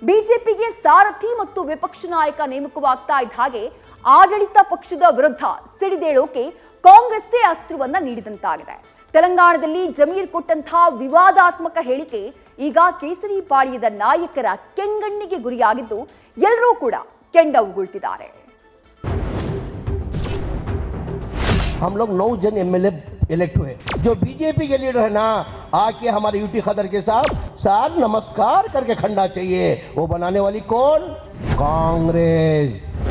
ಬಿಜೆಪಿಗೆ ಸಾರಥಿ ಮತ್ತು ವಿಪಕ್ಷ ನಾಯಕ ನೇಮಕವಾಗ್ತಾ ಇದ್ದ ಹಾಗೆ ಆಡಳಿತ ಪಕ್ಷದ ವಿರುದ್ಧ ಸಿಡಿದೇಳೋಕೆ ಕಾಂಗ್ರೆಸ್ಸೇ ಅಸ್ತ್ರವನ್ನ ನೀಡಿದಂತಾಗಿದೆ ತೆಲಂಗಾಣದಲ್ಲಿ ಜಮೀರ್ ಕೊಟ್ಟಂತಹ ವಿವಾದಾತ್ಮಕ ಹೇಳಿಕೆ ಈಗ ಕೇಸರಿ ಪಾಳ್ಯದ ನಾಯಕರ ಕೆಂಗಣ್ಣಿಗೆ ಗುರಿಯಾಗಿದ್ದು ಎಲ್ಲರೂ ಕೂಡ ಕೆಂಡ ಉಗುಳ್ತಿದ್ದಾರೆ हम लोग नौ जन एमएलए इलेक्ट हुए जो बीजेपी के लीडर है ना आके हमारे यूटी खदर के साथ सर नमस्कार करके खंडा चाहिए वो बनाने वाली कौन कांग्रेस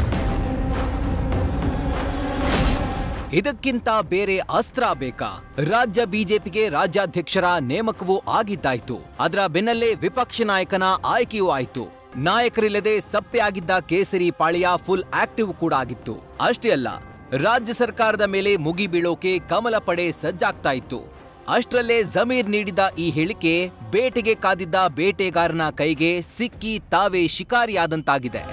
ಇದಕ್ಕಿಂತ ಬೇರೆ ಅಸ್ತ್ರ ಬೇಕಾ ರಾಜ್ಯ ಬಿಜೆಪಿಗೆ ರಾಜ್ಯಾಧ್ಯಕ್ಷರ ನೇಮಕವೂ ಆಗಿದ್ದಾಯ್ತು ಅದರ ಬೆನ್ನಲ್ಲೇ ವಿಪಕ್ಷ ನಾಯಕನ ಆಯ್ಕೆಯೂ ಆಯ್ತು ನಾಯಕರಿಲ್ಲದೆ ಸಪ್ಪೆ ಆಗಿದ್ದ ಕೇಸರಿ ಪಾಳ್ಯ ಫುಲ್ ಆಕ್ಟಿವ್ ಕೂಡ ಆಗಿತ್ತು ಅಷ್ಟೇ ಅಲ್ಲ ರಾಜ್ಯ ಸರ್ಕಾರದ ಮೇಲೆ ಮುಗಿ ಬೀಳೋಕೆ ಕಮಲ ಪಡೆ ಸಜ್ಜಾಗ್ತಾ ಇತ್ತು ಅಷ್ಟರಲ್ಲೇ ಜಮೀರ್ ನೀಡಿದ ಈ ಹೇಳಿಕೆ ಬೇಟೆಗೆ ಕಾದಿದ್ದ ಬೇಟೆಗಾರನ ಕೈಗೆ ಸಿಕ್ಕಿ ತಾವೇ ಶಿಕಾರಿಯಾದಂತಾಗಿದೆ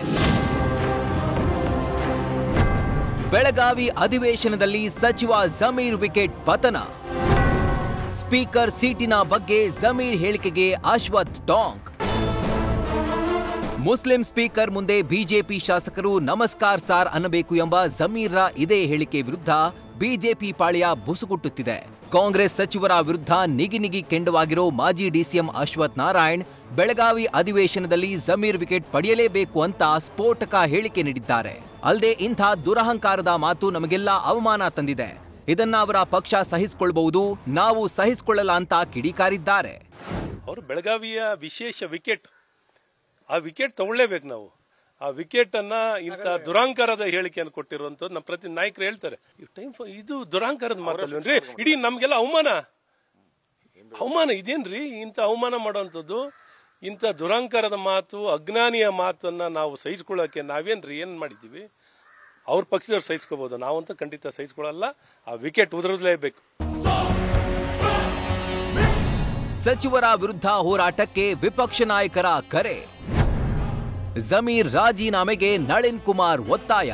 ಬೆಳಗಾವಿ ಅಧಿವೇಶನದಲ್ಲಿ ಸಚಿವ ಜಮೀರ್ ವಿಕೆಟ್ ಪತನ ಸ್ಪೀಕರ್ ಸೀಟಿನ ಬಗ್ಗೆ ಜಮೀರ್ ಹೇಳಿಕೆಗೆ ಅಶ್ವಥ್ ಟಾಂಗ್ ಮುಸ್ಲಿಂ ಸ್ಪೀಕರ್ ಮುಂದೆ ಬಿಜೆಪಿ ಶಾಸಕರು ನಮಸ್ಕಾರ್ ಸಾರ್ ಅನ್ನಬೇಕು ಎಂಬ ಜಮೀರ್ರ ಇದೇ ಹೇಳಿಕೆ ವಿರುದ್ಧ ಬಿಜೆಪಿ ಪಾಳ್ಯ ಬುಸುಗುಟ್ಟುತ್ತಿದೆ ಕಾಂಗ್ರೆಸ್ ಸಚಿವರ ವಿರುದ್ಧ ನಿಗಿ ನಿಗಿ ಕೆಂಡವಾಗಿರೋ ಮಾಜಿ ಡಿಸಿಎಂ ಅಶ್ವಥ್ ನಾರಾಯಣ್ ಬೆಳಗಾವಿ ಅಧಿವೇಶನದಲ್ಲಿ ಜಮೀರ್ ವಿಕೆಟ್ ಪಡೆಯಲೇಬೇಕು ಅಂತ ಸ್ಫೋಟಕ ಹೇಳಿಕೆ ನೀಡಿದ್ದಾರೆ ಅಲ್ಲದೆ ಇಂಥ ದುರಹಂಕಾರದ ಮಾತು ನಮಗೆಲ್ಲ ಅವಮಾನ ತಂದಿದೆ ಇದನ್ನ ಅವರ ಪಕ್ಷ ಸಹಿಸಿಕೊಳ್ಬಹುದು ನಾವು ಸಹಿಸಿಕೊಳ್ಳಲ್ಲ ಅಂತ ಕಿಡಿಕಾರಿದ್ದಾರೆ ಅವರು ಬೆಳಗಾವಿಯ ವಿಶೇಷ ವಿಕೆಟ್ ಆ ವಿಕೆಟ್ ತಗೊಳ್ಳೇಬೇಕು ನಾವು ಆ ವಿಕೆಟ್ ಅನ್ನ ಇಂಥ ದುರಾಂಕಾರದ ಹೇಳಿಕೆಯನ್ನು ಕೊಟ್ಟಿರುವಂತದ್ದು ನಮ್ಮ ಪ್ರತಿ ನಾಯಕರು ಹೇಳ್ತಾರೆ ಟೈಮ್ ಇದು ದುರಾಂಕಾರದ ಮಾತಲ್ವೇನ್ರಿ ಇಡೀ ನಮ್ಗೆಲ್ಲ ಅವಮಾನ ಅವಮಾನ ಇದೇನ್ರಿ ಇಂಥ ಅವಮಾನ ಮಾಡುವಂಥದ್ದು ಇಂಥ ದುರಾಂಕಾರದ ಮಾತು ಅಜ್ಞಾನಿಯ ಮಾತನ್ನ ನಾವು ಸಹಿಸ್ಕೊಳ್ಳೋಕೆ ನಾವೇನ್ರಿ ಏನ್ ಮಾಡಿದ್ದೀವಿ ಅವ್ರ ಪಕ್ಷದವ್ರು ಸಹಿಸ್ಕೋಬಹುದು ನಾವಂತೂ ಖಂಡಿತ ಸಹಿಸ್ಕೊಳ್ಳಲ್ಲ ಆ ವಿಕೆಟ್ ಉದುರಲೇಬೇಕು ಸಚಿವರ ವಿರುದ್ಧ ಹೋರಾಟಕ್ಕೆ ವಿಪಕ್ಷ ನಾಯಕರ ಕರೆ ಜಮೀರ್ ರಾಜೀನಾಮೆಗೆ ನಳಿನ್ ಕುಮಾರ್ ಒತ್ತಾಯ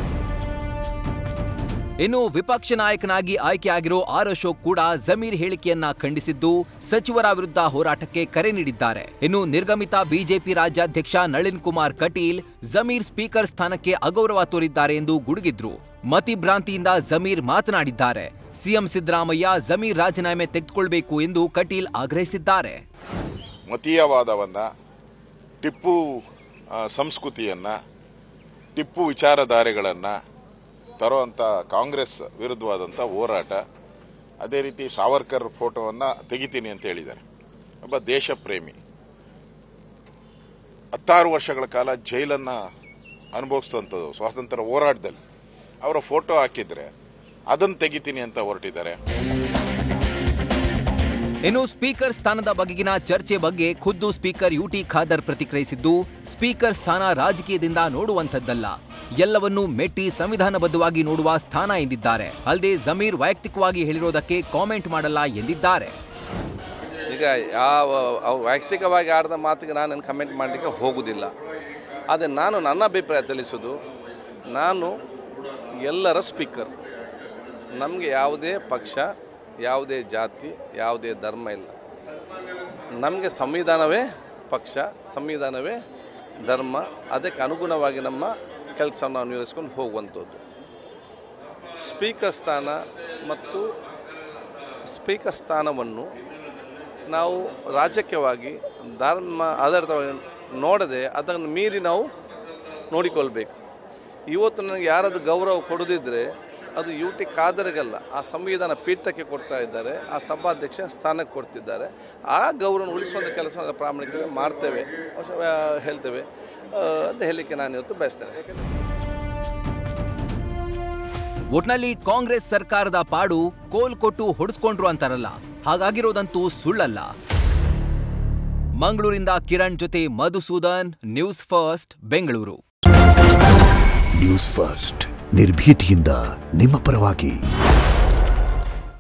ಇನ್ನು ವಿಪಕ್ಷ ನಾಯಕನಾಗಿ ಆಯ್ಕೆಯಾಗಿರೋ ಆರ್ ಅಶೋಕ್ ಕೂಡ ಜಮೀರ್ ಹೇಳಿಕೆಯನ್ನ ಖಂಡಿಸಿದ್ದು ಸಚಿವರ ವಿರುದ್ಧ ಹೋರಾಟಕ್ಕೆ ಕರೆ ನೀಡಿದ್ದಾರೆ ಇನ್ನು ನಿರ್ಗಮಿತ ಬಿಜೆಪಿ ರಾಜ್ಯಾಧ್ಯಕ್ಷ ನಳಿನ್ ಕುಮಾರ್ ಕಟೀಲ್ ಜಮೀರ್ ಸ್ಪೀಕರ್ ಸ್ಥಾನಕ್ಕೆ ಅಗೌರವ ತೋರಿದ್ದಾರೆ ಎಂದು ಗುಡುಗಿದ್ರು ಮತಿಭ್ರಾಂತಿಯಿಂದ ಜಮೀರ್ ಮಾತನಾಡಿದ್ದಾರೆ ಸಿಎಂ ಸಿದ್ದರಾಮಯ್ಯ ಜಮೀರ್ ರಾಜೀನಾಮೆ ತೆಗೆದುಕೊಳ್ಬೇಕು ಎಂದು ಕಟೀಲ್ ಆಗ್ರಹಿಸಿದ್ದಾರೆ ಮತೀಯವಾದವನ್ನು ಟಿಪ್ಪು ಆ, ಸಂಸ್ಕೃತಿಯನ್ನು ಟಿಪ್ಪು ವಿಚಾರಧಾರೆಗಳನ್ನು ತರುವಂಥ ಕಾಂಗ್ರೆಸ್ ವಿರುದ್ಧವಾದಂಥ ಹೋರಾಟ ಅದೇ ರೀತಿ ಸಾವರ್ಕರ್ ಫೋಟೋವನ್ನು ತೆಗಿತೀನಿ ಅಂತ ಹೇಳಿದ್ದಾರೆ ಒಬ್ಬ ದೇಶ ಪ್ರೇಮಿ ಹತ್ತಾರು ವರ್ಷಗಳ ಕಾಲ ಜೈಲನ್ನು ಅನುಭವಿಸಿದಂಥದ್ದು ಸ್ವಾತಂತ್ರ್ಯ ಹೋರಾಟದಲ್ಲಿ ಅವರ ಫೋಟೋ ಹಾಕಿದ್ರೆ ಅದನ್ನು ತೆಗಿತೀನಿ ಅಂತ ಹೊರಟಿದ್ದಾರೆ ಇನ್ನು ಸ್ಪೀಕರ್ ಸ್ಥಾನದ ಬಗೆಗಿನ ಚರ್ಚೆ ಬಗ್ಗೆ ಖುದ್ದು ಸ್ಪೀಕರ್ ಯುಟಿ ಖಾದರ್ ಪ್ರತಿಕ್ರಿಯಿಸಿದ್ದು ಸ್ಪೀಕರ್ ಸ್ಥಾನ ರಾಜಕೀಯದಿಂದ ನೋಡುವಂಥದ್ದಲ್ಲ ಎಲ್ಲವನ್ನೂ ಮೆಟ್ಟಿ ಸಂವಿಧಾನಬದ್ಧವಾಗಿ ನೋಡುವ ಸ್ಥಾನ ಎಂದಿದ್ದಾರೆ ಅಲ್ಲದೆ ಜಮೀರ್ ವೈಯಕ್ತಿಕವಾಗಿ ಹೇಳಿರೋದಕ್ಕೆ ಕಾಮೆಂಟ್ ಮಾಡಲ್ಲ ಎಂದಿದ್ದಾರೆ ಈಗ ಯಾವ ಅವ್ರು ವೈಯಕ್ತಿಕವಾಗಿ ಆಡಿದ ಮಾತಿಗೆ ನಾನು ಕಮೆಂಟ್ ಮಾಡಲಿಕ್ಕೆ ಹೋಗುವುದಿಲ್ಲ ಆದರೆ ನಾನು ನನ್ನ ಅಭಿಪ್ರಾಯ ತಿಳಿಸೋದು ನಾನು ಎಲ್ಲರ ಸ್ಪೀಕರ್ ನಮಗೆ ಯಾವುದೇ ಪಕ್ಷ ಯಾವುದೇ ಜಾತಿ ಯಾವುದೇ ಧರ್ಮ ಇಲ್ಲ ನಮಗೆ ಸಂವಿಧಾನವೇ ಪಕ್ಷ ಸಂವಿಧಾನವೇ ಧರ್ಮ ಅದಕ್ಕೆ ಅನುಗುಣವಾಗಿ ನಮ್ಮ ಕೆಲಸ ನಾವು ನಿರ್ವಹಿಸ್ಕೊಂಡು ಹೋಗುವಂಥದ್ದು ಸ್ಪೀಕರ್ ಸ್ಥಾನ ಮತ್ತು ಸ್ಪೀಕರ್ ಸ್ಥಾನವನ್ನು ನಾವು ರಾಜಕೀಯವಾಗಿ ಧರ್ಮ ಆಧಾರಿತವಾಗಿ ನೋಡದೆ ಅದನ್ನು ಮೀರಿ ನಾವು ನೋಡಿಕೊಳ್ಬೇಕು ಇವತ್ತು ನನಗೆ ಯಾರಾದ್ರು ಗೌರವ ಕೊಡದಿದ್ದರೆ ಅದು ಯು ಟಿ ಖಾದರ್ಗಲ್ಲ ಆ ಸಂವಿಧಾನ ಪೀಠಕ್ಕೆ ಕೊಡ್ತಾ ಇದ್ದಾರೆ ಆ ಸಭಾಧ್ಯಕ್ಷ ಸ್ಥಾನಕ್ಕೆ ಕೊಡ್ತಿದ್ದಾರೆ ಆ ಗೌರವ ಉಳಿಸುವಂಥ ಕೆಲಸ ಪ್ರಾಮಾಣಿಕವಾಗಿ ಮಾಡ್ತೇವೆ ಆ, ಹೇಳ್ತೇವೆ ಆ, ಅಂತ ಹೇಳಲಿಕ್ಕೆ ನಾನು ಇವತ್ತು ಬಯಸ್ತೇನೆ ಒಟ್ನಲ್ಲಿ ಕಾಂಗ್ರೆಸ್ ಸರ್ಕಾರದ ಪಾಡು ಕೋಲ್ ಕೊಟ್ಟು ಹೊಡೆಸ್ಕೊಂಡ್ರು ಅಂತಾರಲ್ಲ ಹಾಗಾಗಿರೋದಂತೂ ಸುಳ್ಳಲ್ಲ ಮಂಗಳೂರಿಂದ ಕಿರಣ್ ಜೊತೆ Madhusudan news first Bengaluru news first ನಿರ್ಭೀತಿಯಿಂದ ನಿಮ್ಮ ಪರವಾಗಿ